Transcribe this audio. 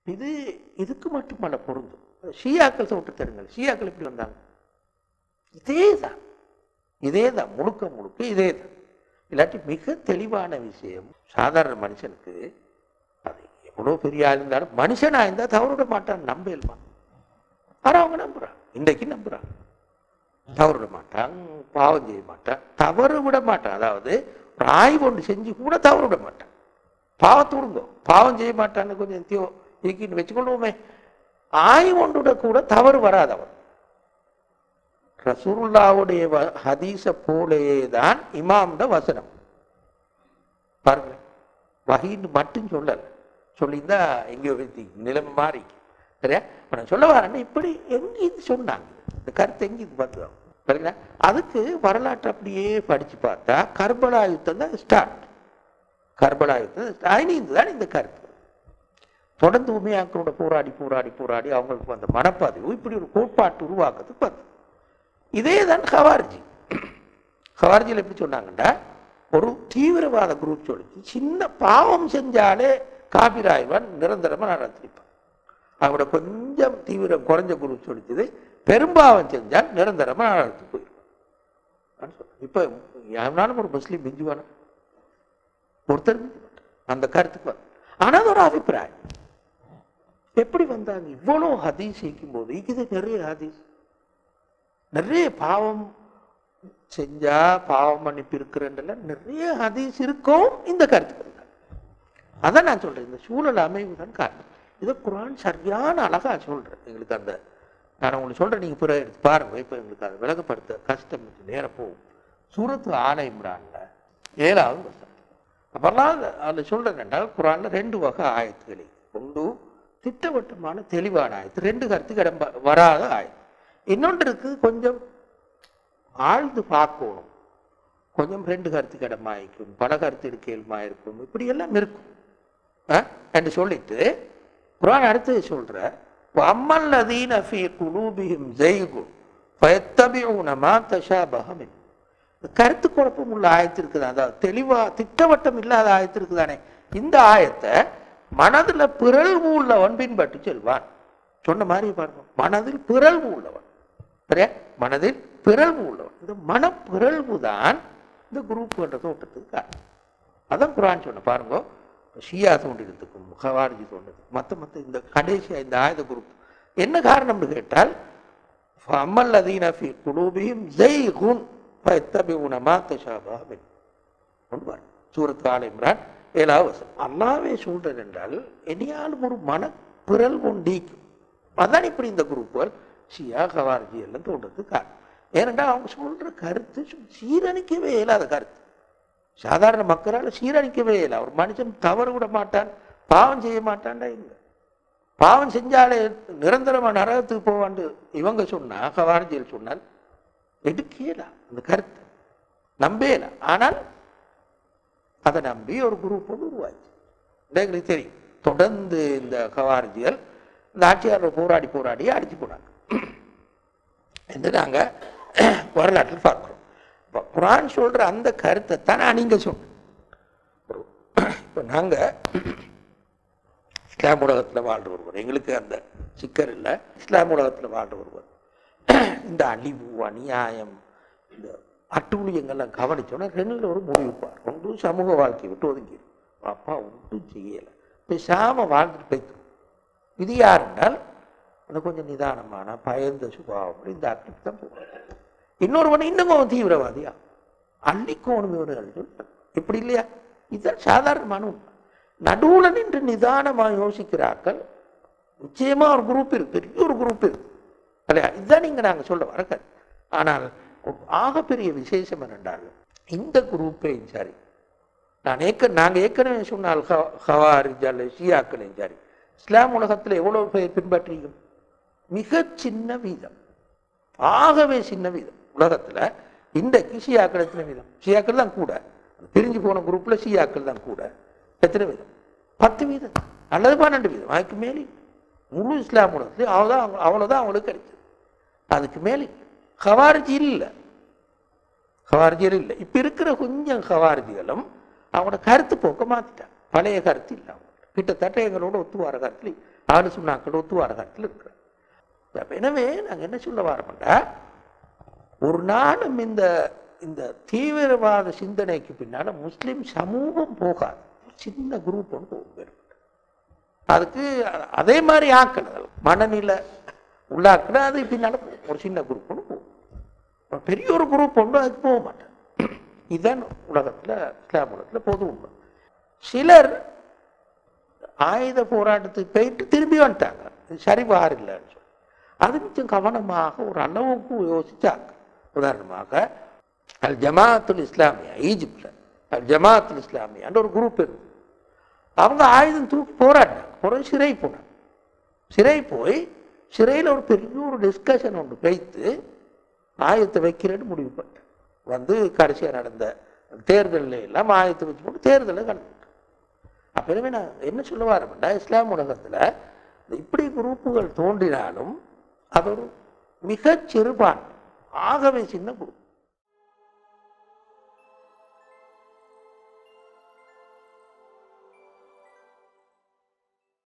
இது இதுக்கு மட்டுமல்ல பொருந்தும் ஷியாக்கள் விட்டு தருங்கள் ஷியாக்கள் எப்படி வந்தாங்க இதே தான் இதே தான் முழுக்க முழுக்க இதே தான் இல்லாட்டி மிக தெளிவான விஷயம் சாதாரண மனுஷனுக்கு அது எவ்வளோ பெரிய ஆள் இருந்தாலும் மனுஷனா இருந்தால் தவறுவிட மாட்டான் நம்பலுமா ஆனால் அவங்க நம்புறாங்க இன்றைக்கு நம்புறாங்க தவறுவிட மாட்டான் பாவம் செய்ய மாட்டான் தவறு விட மாட்டான் அதாவது ஒரு ஆய்வு ஒன்று செஞ்சு கூட தவறு விட மாட்டான் பாவத்தை விடுங்க பாவம் செய்ய மாட்டான்னு கொஞ்சம் தியோ இக்கின்னு வச்சுக்கொள்வோமே ஆய்வு ஒன்றுட கூட தவறு வராது அவன் ரசூலுல்லாவுடைய வ- ஹதீஸ போலேயே தான் இமாம்ட வசனம் பாருங்க வஹீன்னு மட்டும் சொல்லல சொல்லியிருந்தா எங்கேயோ வைத்தி நிலைமை மாறி சரியா இப்ப நான் சொல்ல வரேன்னா இப்படி எங்க இது சொன்னாங்க இந்த கருத்து எங்க இது வந்தது பாருங்களா அதுக்கு வரலாற்று அப்படியே படிச்சு பார்த்தா கர்பலா யுத்தம் தான் ஸ்டார்ட் கர்பலா யுத்தம் ஐநீந்து தான் இந்த கருத்து தொடர்ந்து உமையாக்களோட போராடி போராடி போராடி அவங்களுக்கு வந்த மனப்பாதைவு இப்படி ஒரு கோட்பாட்டு உருவாக்குறதுக்கு பார்த்து இதே தான் ஹவார்ஜி ஹவார்ஜியில் எப்படி சொன்னாங்கன்னா ஒரு தீவிரவாத குரூப் சொல்லிச்சு சின்ன பாவம் செஞ்சாலே காபிராய்வான் நிரந்தரமாக நடத்திருப்பான் அவங்களோட கொஞ்சம் தீவிரம் குறைஞ்ச குரூப் சொல்லிச்சது பெரும்பாவம் செஞ்சால் நிரந்தரமாக நடத்தி போயிடும் இப்போ யாருனாலும் ஒரு முஸ்லீம் மிஞ்சுவானா ஒருத்தர் மிஞ்ச மாட்டான். அந்த கருத்துக்கு வந்து ஆனால் அது ஒரு அபிப்பிராயம் எப்படி வந்தாங்க இவ்வளோ ஹதீஸ் இருக்கும் போது இது நிறைய ஹதீஸ் நிறைய பாவம் செஞ்சா பாவம் மன்னிப்பு இருக்கிறன்றல நிறைய ஹதீஸ் இருக்கும் இந்த கருத்துக்கள் தான் அதான் நான் சொல்றேன் இந்த சூழல் அமைவு தான் காரணம் இதை குரான் சரியான அழகா சொல்றேன் எங்களுக்கு அந்த நான் உங்களுக்கு சொல்றேன் நீங்க பிறகு எடுத்து பாருங்க இப்போ எங்களுக்கு அதை விளக்கப்படுத்த கஷ்டம் கொஞ்சம் நேரம் போகும் சூரத்து ஆலை இம்ரான்ல ஏழாவது வசனம் அப்பெல்லாம் அது- அதில் சொல்றேன் என்றால் குரான்ல ரெண்டு வகை ஆயத்துக்களை ஒன்று திட்டவட்டமான தெளிவான ஆயத்து ரெண்டு கருத்துக்கு இடம் வ- வராத ஆயத்து இன்னொன்று இருக்கு கொஞ்சம் ஆழ்ந்து பார்க்கணும் கொஞ்சம் ரெண்டு கருத்துக்கு இடமா இருக்கும் பல கருத்து இருக்கேல்மா இருக்கும் இப்படி எல்லாம் இருக்கும் ஆ? என்று சொல்லிட்டு குரான் அடுத்தது சொல்ற அம்மல்லதீன ஃபீ குலூபிஹிம் ஜெய்குன் ஃபயத்தபிஊன மா தஷாபஹ மின் கருத்து குழப்பம் உள்ள ஆயத்து இருக்குது அதாவது தெளிவா திட்டவட்டம் இல்லாத ஆயத்து இருக்குதானே இந்த ஆயத்தை மனதுல பிறழ்வு உள்ளவன் பின்பற்றி செல்வான் சொன்ன மாதிரி பாருங்க மனதில் பிறழ்வு உள்ளவன் சரியா மனதில் பிறழ்வு உள்ளவன் இந்த மனப்பிறழ்வு தான் இந்த குரூப் என்ற தோட்டத்துக்கு காரணம் அதான் குரான் சொன்ன பாருங்க ஷியா தோன்றினதுக்கும் ஹவாரிஜி தோன்றதுக்கும் மற்ற மற்ற இந்த கடைசியா இந்த ஆயுத குரூப் என்ன காரணம்னு கேட்டால் அம்மல் அதீன ஃபி குலூபிஹிம் ஜெய்குன் ஃபயத்தபிஊன மா தஷாபஹ மின் கொண்டு வர சூரத் ஆல் இம்ரான் ஏழாவது வசனம் அல்லாவே சொல்றேன் என்றால் இனியாலும் ஒரு மனப்பிறல் கொண்டிக்கும் அதான் இப்படி இந்த குரூப்புகள் ஷியா கவார்ஜி எல்லாம் தோன்றதுக்கு காரணம் ஏனென்றால் அவங்க சொல்ற கருத்து சு- சீரணிக்கவே இயலாத கருத்து சாதாரண மக்களால் சீரணிக்கவே இல்லை ஒரு மனுஷன் தவறு விட மாட்டான் பாவம் செய்ய மாட்டான்டா இல்லை பாவம் செஞ்சாலே நிரந்தரமா நரகத்துக்கு போவான்னு இவங்க சொன்னா கவார்ஜியில் சொன்னால் எடுக்கலாம் அந்த கருத்தை நம்பேல ஆனால் அதை நம்பி ஒரு குரூப் ஒன்று உருவாச்சு இது எங்களுக்கு தெரியும் தொடர்ந்து இந்த கவார்ஜிகள் இந்த ஆட்சியாளர் போராடி போராடி அடிச்சு போனாங்க என்று நாங்க வரலாற்றில் பார்க்கிறோம் இப்போ குரான் சொல்ற அந்த கருத்தை தான் நான் நீங்க சொன்னேன் இப்போ நாங்க இஸ்லாம் உலகத்துல வாழ்ற ஒருவர் எங்களுக்கு அந்த சிக்கர் இல்லை இஸ்லாம் உலகத்துல வாழ்ற ஒருவர் இந்த அழிவு அநியாயம் இந்த அட்டூழியங்கள்லாம் கவனிச்சோன்னா ரெண்டுல ஒரு முடிவுப்பார் ஒன்று சமூக வாழ்க்கையை விட்டு ஒதுங்கிடும் அப்பா ஒன்றும் செய்யலை பேசாம வாழ்ந்துட்டு போய்த்து இது யாருன்னால் அந்த கொஞ்சம் நிதானமான பயந்த சுபாவம் இந்த ஆக்டிவ் தான் போவாங்க இன்னொருவன் இன்னும் அவன் தீவிரவாதியா அள்ளிக்கோணும் இவர்கள் சொல்றான். இப்படி இல்லையா இதுதான் சாதாரணமான உண்மை நடுவுல நின்று நிதானமா யோசிக்கிறார்கள் நிச்சயமா ஒரு குரூப் இருக்கு பெரிய ஒரு குரூப் இருக்கு இல்லையா இதுதான் நீங்க நாங்க சொல்ல வர கருத்து. ஆனால் ஒரு ஆகப்பெரிய விசேஷம் என்னென்றால் இந்த குரூப்பையும் சரி நான் ஏற்க நாங்கள் ஏற்கனவே சொன்னால் ஹ- ஹவாரிஜ் அல்ல ஷியாக்களையும் சரி இஸ்லாம் உலகத்தில் எவ்வளவு பேர் பின்பற்றியும் மிக சின்ன வீதம் ஆகவே சின்ன வீதம் உலகத்துல இன்றைக்கு ஷியாக்கள் எத்தனை வீதம் ஷியாக்கள் தான் கூட பிரிஞ்சு போன குரூப்ல ஷியாக்கள் தான் கூட எத்தனை வீதம் பத்து வீதம் அல்லது பன்னெண்டு வீதம் அதுக்கு மேலே இல்லை. முழு இஸ்லாம் உலகத்துலேயும் அவ்வளோதான் அவங்க அவ்வளோதான் அவங்களுக்கு கிடைச்சது அதுக்கு மேலே இல்லை. ஹவாரிஜி இல்லை ஹவாரிஜிகள் இல்லை இப்போ இருக்கிற கொஞ்சம் ஹவாரிஜிகளும் அவங்களோட கருத்து போக்க மாத்திட்டாங்க பழைய கருத்து இல்லை அவங்க கிட்டத்தட்ட எங்களோட ஒத்து வர கருத்துல ஆளு சுண்ணாக்கள் ஒத்து வாரகத்தில் இருக்கிற அப்ப எனவே நாங்கள் என்ன சொல்ல வரோம்டா ஒரு நாளும் இந்த இந்த தீவிரவாத சிந்தனைக்கு பின்னால முஸ்லிம் சமூகம் போகாது சின்ன குரூப் ஒன்று போகும் வெறும். அதுக்கு அ- அதே மாதிரி ஆக்கணும் மனநிலை உள்ளாக்கணும் அது பின்னால போகும். ஒரு சின்ன குரூப் ஒன்று போகும் ஒரு பெரிய ஒரு குரூப் ஒன்று அதுக்கு போக மாட்டேன் இதுதான் உலகத்துல இஸ்லாம் உலகத்துல பொது உண்மை சிலர் ஆயுத போராட்டத்துக்கு போயிட்டு திரும்பி வந்துட்டாங்க இது சரி வார் இல்லைன்னு சொல்லி அது கொஞ்சம் கவனமாக ஒரு அளவுக்கு யோசிச்சாங்க உதாரணமாக அல் ஜமாத்துல் இஸ்லாமியா ஈஜிப்டில் அல் ஜமாத்துல் இஸ்லாமியான்ற ஒரு குரூப் இருக்கு அவங்க ஆயுதம் தூக்கி போராடினாங்க பிறகு சிறை போனாங்க சிறை போய் சிறையில் ஒரு பெரிய ஒரு டிஸ்கஷன் ஒன்று வைத்து ஆயத்தை வைக்கிறேன்னு முடிவு பண்ணிட்டேன் வந்து கடைசியாக நடந்த தேர்தலில் எல்லாம் ஆயத்தை வச்சு போட்டு தேர்தலை கலந்து அப்போ எனவே நான் என்ன சொல்ல வரேன்டா இஸ்லாம் உலகத்தில் இப்படி குரூப்புகள் தோன்றினாலும் அது ஒரு மிகச் சிறுபான்மை ஆகவே சின்ன குரூப்